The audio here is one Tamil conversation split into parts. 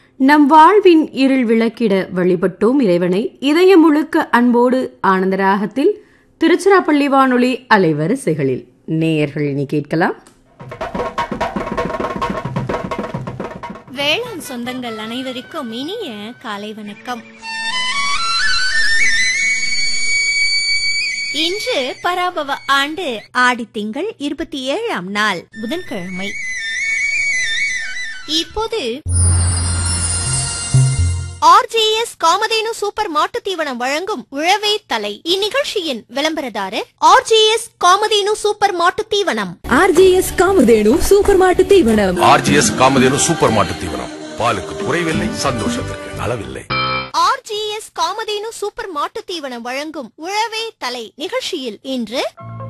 நம் வாழ்வின் இருள் விளக்கிட வழிபட்டோம் இறைவனை இதயம் முழுக்க அன்போடு ஆனந்தராகத்தில் திருச்சிராப்பள்ளி வானொலி அலைவரிசைகளில் நேயர்கள் இனி கேட்கலாம் வேளாண் சொந்தங்கள் அனைவருக்கும் இனிய காலை வணக்கம் இன்று பராபவ ஆண்டு ஆடி திங்கள் இருபத்தி ஏழாம் நாள் புதன்கிழமை இப்போது ஆர்ஜிஎஸ் காமதேனு சூப்பர் மாட்டுத் தீவனம் வழங்கும் உழவே தலை இந்நிகழ்ச்சியின் விளம்பரதாரர் ஆர்ஜிஎஸ் காமதேனு சூப்பர் மாட்டுத் தீவனம் ஆர்ஜிஎஸ் காமதேனு சூப்பர் மாட்டு தீவனம் ஆர்ஜிஎஸ் காமதேனு சூப்பர் மாட்டு தீவனம் பாலுக்கு குறைவில்லை சந்தோஷத்திற்கு அளவில்லை ஆர்ஜிஎஸ் காமதேனு சூப்பர் மாட்டுத் தீவனம் வழங்கும் உழவே தலை நிகழ்ச்சியில் இன்று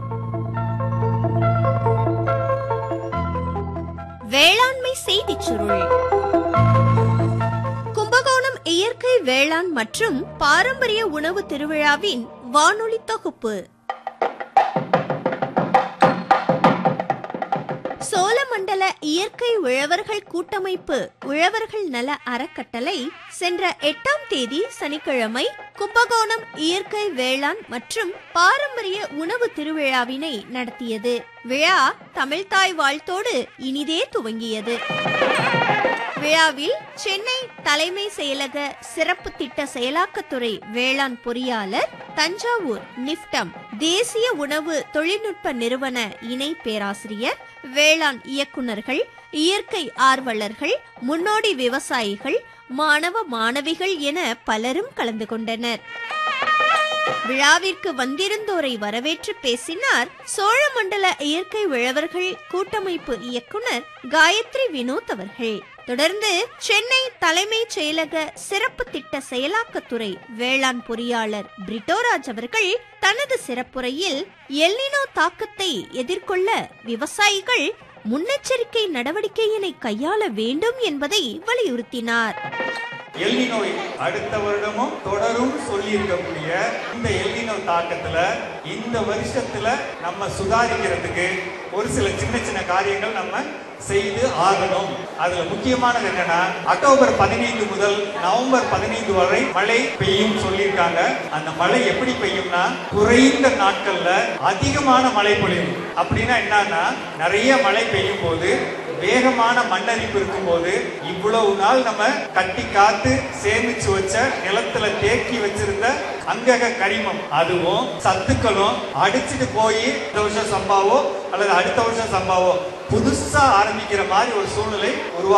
வேளாண்மை செய்திச் சுருள் கும்பகோணம் இயற்கை வேளாண் மற்றும் பாரம்பரிய உணவு திருவிழாவின் வானொலி தொகுப்பு சோழமண்டல இயற்கை உழவர்கள் கூட்டமைப்பு உழவர்கள் நல அறக்கட்டளை சென்ற எட்டாம் தேதி சனிக்கிழமை கும்பகோணம் இயற்கை வேளாண் மற்றும் பாரம்பரிய உணவு திருவிழாவினை நடத்தியது விழா தமிழ்தாய் வாழ்த்தோடு இனிதே துவங்கியது விழாவில் சென்னை தலைமை செயலக சிறப்பு திட்ட செயலாக்கத்துறை வேளாண் பொறியாளர் தஞ்சாவூர் நிப்டம் தேசிய உணவு தொழில்நுட்ப நிறுவன இணை பேராசிரியர் வேளாண் இயக்குனர்கள் இயற்கை ஆர்வலர்கள் முன்னோடி விவசாயிகள் மாணவ மாணவிகள் என பலரும் கலந்து கொண்டனர் விழாவிற்கு வந்திருந்தோரை வரவேற்று பேசினார் சோழமண்டல இயற்கை உழவர்கள் கூட்டமைப்பு இயக்குனர் காயத்ரி வினோத் அவர்கள் தொடர்ந்து சென்னை தலைமைச் செயலக சிறப்பு திட்ட செயலாக்கத்துறை வேளாண் பொறியாளர் பிரிட்டோராஜ் அவர்கள் தனது சிறப்புரையில் எல்னினோ தாக்கத்தை எதிர்கொள்ள விவசாயிகள் முன்னெச்சரிக்கை நடவடிக்கையினை கையாள வேண்டும் என்பதை வலியுறுத்தினார் எல்னினோ அடுத்த வருடமும் தொடரும் சொல்லி இருக்கக்கூடிய இந்த எல்னினோ தாக்கத்துல இந்த வருஷத்துல நம்ம சுதாரிக்கிறதுக்கு ஒரு சில சின்ன சின்ன காரியங்கள் நம்ம செய்து ஆகணும் அதுல முக்கியமானது என்னன்னா அக்டோபர் பதினைந்து முதல் நவம்பர் பதினைந்து வரை மழை பெய்யும் சொல்லியிருக்காங்க அந்த மழை எப்படி பெய்யும்னா குறைந்த நாட்கள்ல அதிகமான மழை பொழியும் அப்படின்னா என்னன்னா நிறைய மழை பெய்யும் போது வேகமான மண்ணரிப்பு இருக்கும்போது இவ்வளவு நாள் நம்ம கட்டி காத்து சேமிச்சு வச்ச நிலத்துல தேக்கி வச்சிருந்த அங்கக கரிமம் அதுவும் சத்துக்களும் அடிச்சுட்டு போய் இந்த வருஷம் சம்பாவோ அல்லது அடுத்த வருஷம் சம்பாவோ புதுசா ஆரம்பிக்கிற மாதிரி ஒரு சூழ்நிலை உருவா